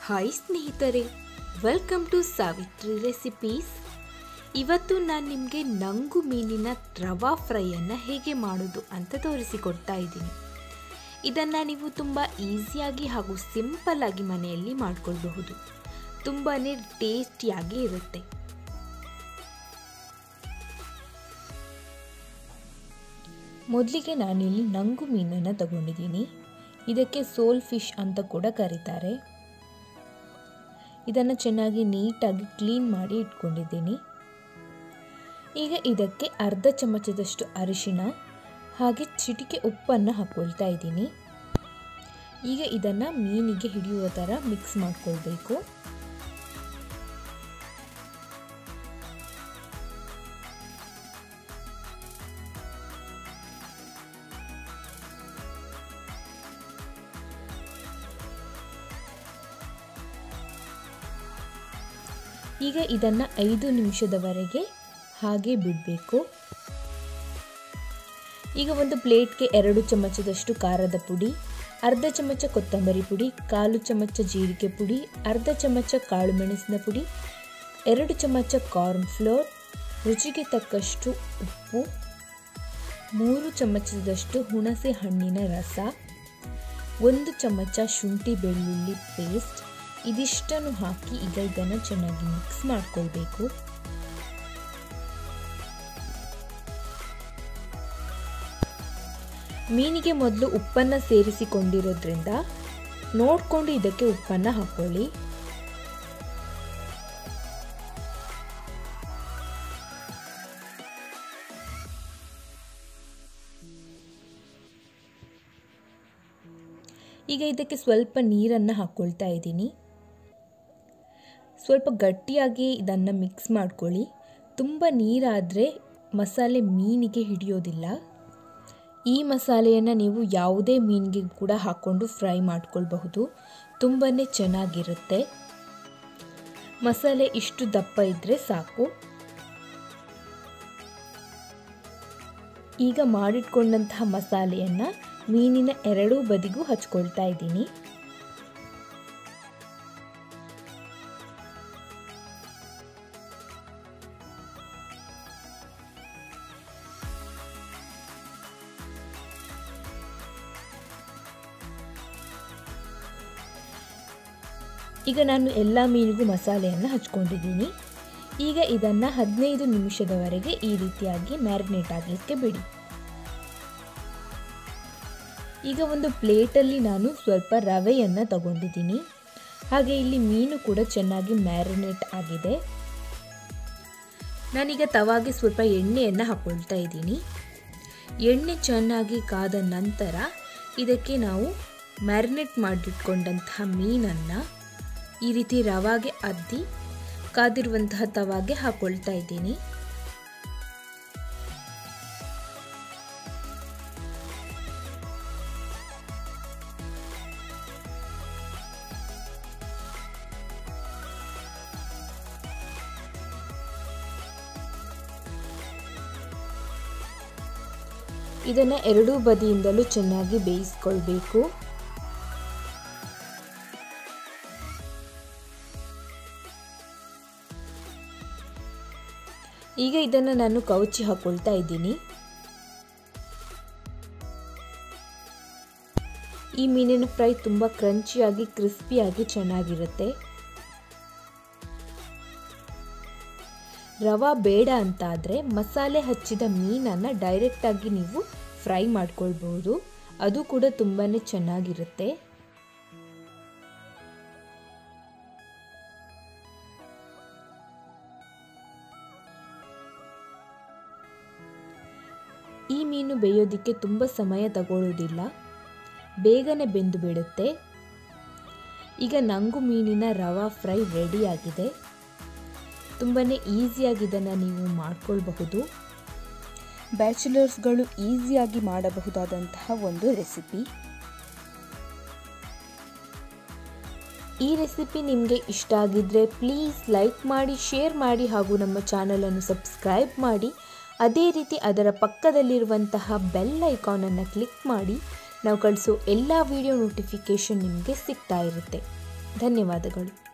hi ಸ್ನೇಹಿತರೆ welcome to Savitri recipes ಇವತ್ತು ನಾನು ನಿಮಗೆ ನಂಗು ಮೀನಿನ ರವಾ ಫ್ರೈಯನ್ನು ಹೇಗೆ ಮಾಡೋದು ಅಂತ ತೋರಿಸಿಕೊಡ್ತಾ ಇದ್ದೀನಿ ಇದನ್ನು ನೀವು ತುಂಬ ಈಸಿಯಾಗಿ ಹಾಗೂ ಸಿಂಪಲ್ಲಾಗಿ ಮನೆಯಲ್ಲಿ ಮಾಡ್ಕೊಳ್ಬಹುದು ತುಂಬಾ ಟೇಸ್ಟಿಯಾಗಿ ಇರುತ್ತೆ ಮೊದಲಿಗೆ ನಾನಿಲ್ಲಿ ನಂಗು ಮೀನನ್ನು ತಗೊಂಡಿದ್ದೀನಿ ಇದಕ್ಕೆ ಸೋಲ್ ಫಿಶ್ ಅಂತ ಕೂಡ ಕರೀತಾರೆ ಇದನ್ನು ಚೆನ್ನಾಗಿ ನೀಟಾಗಿ ಕ್ಲೀನ್ ಮಾಡಿ ಇಟ್ಕೊಂಡಿದ್ದೀನಿ ಈಗ ಇದಕ್ಕೆ ಅರ್ಧ ಚಮಚದಷ್ಟು ಅರಿಶಿಣ ಹಾಗೆ ಚಿಟಿಕೆ ಉಪ್ಪನ್ನು ಹಾಕ್ಕೊಳ್ತಾ ಇದ್ದೀನಿ ಈಗ ಇದನ್ನು ಮೀನಿಗೆ ಹಿಡಿಯುವ ಥರ ಮಿಕ್ಸ್ ಮಾಡ್ಕೊಳ್ಬೇಕು ಈಗ ಇದನ್ನು ಐದು ನಿಮಿಷದವರೆಗೆ ಹಾಗೆ ಬಿಡಬೇಕು ಈಗ ಒಂದು ಪ್ಲೇಟ್ಗೆ ಎರಡು ಚಮಚದಷ್ಟು ಖಾರದ ಪುಡಿ ಅರ್ಧ ಚಮಚ ಕೊತ್ತಂಬರಿ ಪುಡಿ ಕಾಲು ಚಮಚ ಜೀರಿಗೆ ಪುಡಿ ಅರ್ಧ ಚಮಚ ಕಾಳು ಮೆಣಸಿನ ಪುಡಿ ಎರಡು ಚಮಚ ಕಾರ್ನ್ ಫ್ಲೋರ್ ರುಚಿಗೆ ತಕ್ಕಷ್ಟು ಉಪ್ಪು ಮೂರು ಚಮಚದಷ್ಟು ಹುಣಸೆ ಹಣ್ಣಿನ ರಸ ಒಂದು ಚಮಚ ಶುಂಠಿ ಬೆಳ್ಳುಳ್ಳಿ ಪೇಸ್ಟ್ ಇದಿಷ್ಟನ್ನು ಹಾಕಿ ಈಗ ಇದನ್ನು ಚೆನ್ನಾಗಿ ಮಿಕ್ಸ್ ಮಾಡ್ಕೊಳ್ಬೇಕು ಮೀನಿಗೆ ಮೊದಲು ಉಪ್ಪನ್ನು ಸೇರಿಸಿಕೊಂಡಿರೋದ್ರಿಂದ ನೋಡಿಕೊಂಡು ಇದಕ್ಕೆ ಉಪ್ಪನ್ನು ಹಾಕೊಳ್ಳಿ ಈಗ ಇದಕ್ಕೆ ಸ್ವಲ್ಪ ನೀರನ್ನು ಹಾಕ್ಕೊಳ್ತಾ ಇದ್ದೀನಿ ಸ್ವಲ್ಪ ಗಟ್ಟಿಯಾಗಿ ಇದನ್ನು ಮಿಕ್ಸ್ ಮಾಡ್ಕೊಳ್ಳಿ ತುಂಬ ನೀರಾದರೆ ಮಸಾಲೆ ಮೀನಿಗೆ ಹಿಡಿಯೋದಿಲ್ಲ ಈ ಮಸಾಲೆಯನ್ನು ನೀವು ಯಾವುದೇ ಮೀನಿಗೆ ಕೂಡ ಹಾಕ್ಕೊಂಡು ಫ್ರೈ ಮಾಡ್ಕೊಳ್ಬಹುದು ತುಂಬಾ ಚೆನ್ನಾಗಿರುತ್ತೆ ಮಸಾಲೆ ಇಷ್ಟು ದಪ್ಪ ಇದ್ದರೆ ಸಾಕು ಈಗ ಮಾಡಿಟ್ಕೊಂಡಂತಹ ಮಸಾಲೆಯನ್ನು ಮೀನಿನ ಎರಡೂ ಬದಿಗೂ ಹಚ್ಕೊಳ್ತಾ ಇದ್ದೀನಿ ಈಗ ನಾನು ಎಲ್ಲ ಮೀನಿಗೂ ಮಸಾಲೆಯನ್ನು ಹಚ್ಕೊಂಡಿದ್ದೀನಿ ಈಗ ಇದನ್ನು ಹದಿನೈದು ನಿಮಿಷದವರೆಗೆ ಈ ರೀತಿಯಾಗಿ ಮ್ಯಾರಿನೇಟ್ ಆಗಲಿಕ್ಕೆ ಬಿಡಿ ಈಗ ಒಂದು ಪ್ಲೇಟಲ್ಲಿ ನಾನು ಸ್ವಲ್ಪ ರವೆಯನ್ನು ತಗೊಂಡಿದ್ದೀನಿ ಹಾಗೆ ಇಲ್ಲಿ ಮೀನು ಕೂಡ ಚೆನ್ನಾಗಿ ಮ್ಯಾರಿನೇಟ್ ಆಗಿದೆ ನಾನೀಗ ತವಾಗೆ ಸ್ವಲ್ಪ ಎಣ್ಣೆಯನ್ನು ಹಾಕ್ಕೊಳ್ತಾ ಇದ್ದೀನಿ ಎಣ್ಣೆ ಚೆನ್ನಾಗಿ ಕಾದ ನಂತರ ಇದಕ್ಕೆ ನಾವು ಮ್ಯಾರಿನೇಟ್ ಮಾಡಿಟ್ಕೊಂಡಂತಹ ಮೀನನ್ನು ಈ ರೀತಿ ರವಾಗೆ ಅದ್ದಿ ಕಾದಿರುವಂತಹ ತವಾಗೆ ಹಾಕ್ಕೊಳ್ತಾ ಇದ್ದೀನಿ ಇದನ್ನು ಎರಡೂ ಬದಿಯಿಂದಲೂ ಚೆನ್ನಾಗಿ ಬೇಯಿಸ್ಕೊಳ್ಬೇಕು ಈಗ ಇದನ್ನು ನಾನು ಕೌಚಿ ಹಾಕೊಳ್ತಾ ಇದ್ದೀನಿ ಈ ಮೀನಿನ ಫ್ರೈ ತುಂಬ ಕ್ರಂಚಿಯಾಗಿ ಕ್ರಿಸ್ಪಿಯಾಗಿ ಚೆನ್ನಾಗಿರುತ್ತೆ ರವಾ ಬೇಡ ಅಂತ ಆದರೆ ಮಸಾಲೆ ಹಚ್ಚಿದ ಮೀನನ್ನು ಡೈರೆಕ್ಟಾಗಿ ನೀವು ಫ್ರೈ ಮಾಡ್ಕೊಳ್ಬಹುದು ಅದು ಕೂಡ ತುಂಬಾ ಚೆನ್ನಾಗಿರುತ್ತೆ ಈ ಮೀನು ಬೇಯೋದಕ್ಕೆ ತುಂಬ ಸಮಯ ತಗೊಳ್ಳೋದಿಲ್ಲ ಬೇಗನೆ ಬೆಂದು ಬಿಡುತ್ತೆ ಈಗ ನಂಗು ಮೀನಿನ ರವಾ ಫ್ರೈ ರೆಡಿಯಾಗಿದೆ ತುಂಬಾ ಈಸಿಯಾಗಿ ಇದನ್ನು ನೀವು ಮಾಡ್ಕೊಳ್ಬಹುದು ಬ್ಯಾಚುಲರ್ಸ್ಗಳು ಈಸಿಯಾಗಿ ಮಾಡಬಹುದಾದಂತಹ ಒಂದು ರೆಸಿಪಿ ಈ ರೆಸಿಪಿ ನಿಮಗೆ ಇಷ್ಟ ಆಗಿದ್ದರೆ ಪ್ಲೀಸ್ ಲೈಕ್ ಮಾಡಿ ಶೇರ್ ಮಾಡಿ ಹಾಗೂ ನಮ್ಮ ಚಾನಲನ್ನು ಸಬ್ಸ್ಕ್ರೈಬ್ ಮಾಡಿ ಅದೇ ರೀತಿ ಅದರ ಪಕ್ಕದಲ್ಲಿರುವಂತಹ ಬೆಲ್ ಐಕಾನನ್ನು ಕ್ಲಿಕ್ ಮಾಡಿ ನಾವು ಕಳಿಸೋ ಎಲ್ಲ ವಿಡಿಯೋ ನೋಟಿಫಿಕೇಷನ್ ನಿಮಗೆ ಸಿಗ್ತಾ ಇರುತ್ತೆ ಧನ್ಯವಾದಗಳು